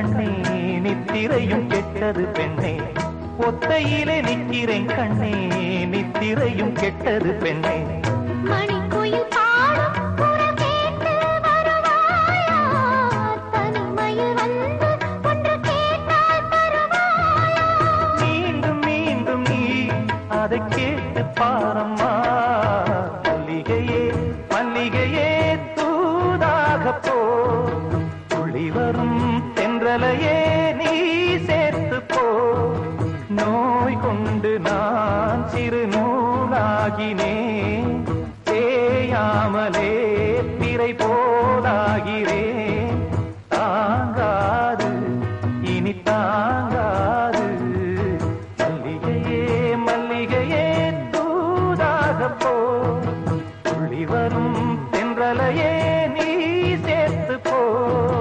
கண்ணே நித்திரையும் கெட்டது பெண்ணே ஒத்தையிலே நிக்கிறேன் கண்ணே நித்திரையும் கெட்டது பெண்ணே மணிக்குயில் பாடும் குரல் கேட்டு வருவாயா? தனிமையில் வந்து ஒன்று கேட்டால் தருவாயா? மீண்டும் மீண்டும் நீ அதை கேட்டு பாரம்மா மல்லிகையே மல்லிகையே தூதாக போ துளி வரும் தென்றலையே நீ சேர்த்து போ நோய் கொண்டு நான் சிறு நூலாகினேன் தேயாமலே பிறை போலாகிறேன் தாங்காது இனி தாங்காது மல்லிகையே மல்லிகையே தூதாக போ துளி வரும் தென்றலையே நீ சேர்த்து போ